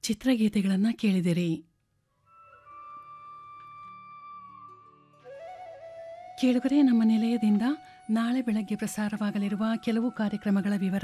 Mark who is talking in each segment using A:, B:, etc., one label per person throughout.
A: ಚಿತ್ರಗೀತೆಗಳನ್ನು ಕೇಳಿದಿರಿ ಕೇಳುಗರೆ ನಮ್ಮ ನಿಲಯದಿಂದ ನಾಳೆ ಬೆಳಗ್ಗೆ ಪ್ರಸಾರವಾಗಲಿರುವ ಕೆಲವು ಕಾರ್ಯಕ್ರಮಗಳ ವಿವರ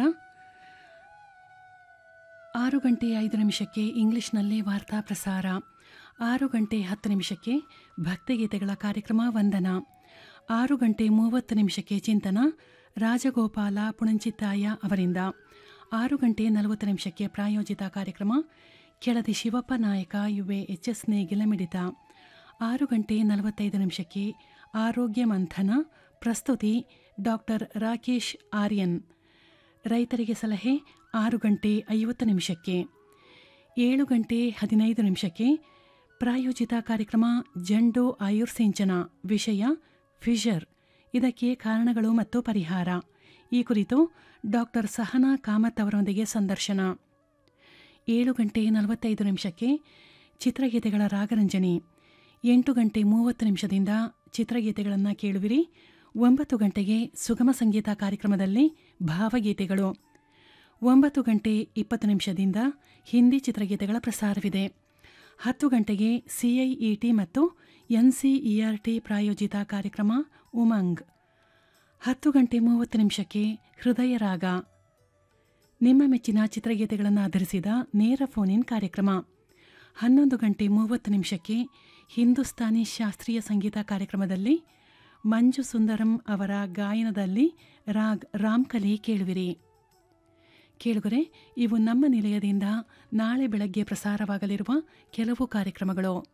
A: ಆರು ಗಂಟೆ ಐದು ನಿಮಿಷಕ್ಕೆ ಇಂಗ್ಲಿಷ್ನಲ್ಲಿ ವಾರ್ತಾ ಪ್ರಸಾರ ಆರು ಗಂಟೆ ಹತ್ತು ನಿಮಿಷಕ್ಕೆ ಭಕ್ತಿಗೀತೆಗಳ ಕಾರ್ಯಕ್ರಮ ವಂದನ ಆರು ಗಂಟೆ ಮೂವತ್ತು ನಿಮಿಷಕ್ಕೆ ಚಿಂತನ ರಾಜಗೋಪಾಲ ಪುಣಂಚಿತ್ತಾಯ ಅವರಿಂದ ಆರು ಗಂಟೆ ನಲವತ್ತು ನಿಮಿಷಕ್ಕೆ ಪ್ರಾಯೋಜಿತ ಕಾರ್ಯಕ್ರಮ ಕೆಳದಿ ಶಿವಪ್ಪ ನಾಯಕ ಯುವೆ ಎಚ್ ಎಸ್ ನೇಗಿಲ ಮಿಡಿತ ಆರು ಗಂಟೆ ನಲವತ್ತೈದು ನಿಮಿಷಕ್ಕೆ ಆರೋಗ್ಯ ಮಂಥನ ಪ್ರಸ್ತುತಿ ಡಾಕ್ಟರ್ ರಾಕೇಶ್ ಆರ್ಯನ್ ರೈತರಿಗೆ ಸಲಹೆ ಆರು ಗಂಟೆ ಐವತ್ತು ನಿಮಿಷಕ್ಕೆ ಏಳು ಗಂಟೆ ಹದಿನೈದು ನಿಮಿಷಕ್ಕೆ ಪ್ರಾಯೋಜಿತ ಕಾರ್ಯಕ್ರಮ ಜಂಡು ಆಯುರ್ಸಿಂಚನ ವಿಷಯ ಫಿಷರ್ ಇದಕ್ಕೆ ಕಾರಣಗಳು ಮತ್ತು ಪರಿಹಾರ ಈ ಕುರಿತು ಡಾಕ್ಟರ್ ಸಹನಾ ಕಾಮತ್ ಅವರೊಂದಿಗೆ ಸಂದರ್ಶನ ಏಳು ಗಂಟೆ ನಲವತ್ತೈದು ನಿಮಿಷಕ್ಕೆ ಚಿತ್ರಗೀತೆಗಳ ರಾಗರಂಜನಿ ಎಂಟು ಗಂಟೆ ಮೂವತ್ತು ನಿಮಿಷದಿಂದ ಚಿತ್ರಗೀತೆಗಳನ್ನು ಕೇಳುವಿರಿ ಒಂಬತ್ತು ಗಂಟೆಗೆ ಸುಗಮ ಸಂಗೀತ ಕಾರ್ಯಕ್ರಮದಲ್ಲಿ ಭಾವಗೀತೆಗಳು ಒಂಬತ್ತು ಗಂಟೆ ಇಪ್ಪತ್ತು ನಿಮಿಷದಿಂದ ಹಿಂದಿ ಚಿತ್ರಗೀತೆಗಳ ಪ್ರಸಾರವಿದೆ ಹತ್ತು ಗಂಟೆಗೆ ಸಿಐಇಟಿ ಮತ್ತು ಎನ್ಸಿಇಆರ್ಟಿ ಪ್ರಾಯೋಜಿತ ಕಾರ್ಯಕ್ರಮ ಉಮಂಗ್ ಹತ್ತು ಗಂಟೆ ಮೂವತ್ತು ನಿಮಿಷಕ್ಕೆ ಹೃದಯ ರಾಗ ನಿಮ್ಮ ಮೆಚ್ಚಿನ ಚಿತ್ರಗೀತೆಗಳನ್ನು ಆಧರಿಸಿದ ನೇರ ಫೋನ್ ಇನ್ ಕಾರ್ಯಕ್ರಮ ಹನ್ನೊಂದು ಗಂಟೆ ಮೂವತ್ತು ನಿಮಿಷಕ್ಕೆ ಹಿಂದೂಸ್ತಾನಿ ಶಾಸ್ತ್ರೀಯ ಸಂಗೀತ ಕಾರ್ಯಕ್ರಮದಲ್ಲಿ ಮಂಜು ಸುಂದರಂ ಅವರ ಗಾಯನದಲ್ಲಿ ರಾಗ್ ರಾಮ್ಕಲಿ ಕೇಳುವಿರಿ ಕೇಳುಗರೆ ಇವು ನಮ್ಮ ನಿಲಯದಿಂದ ನಾಳೆ ಬೆಳಗ್ಗೆ ಪ್ರಸಾರವಾಗಲಿರುವ ಕೆಲವು ಕಾರ್ಯಕ್ರಮಗಳು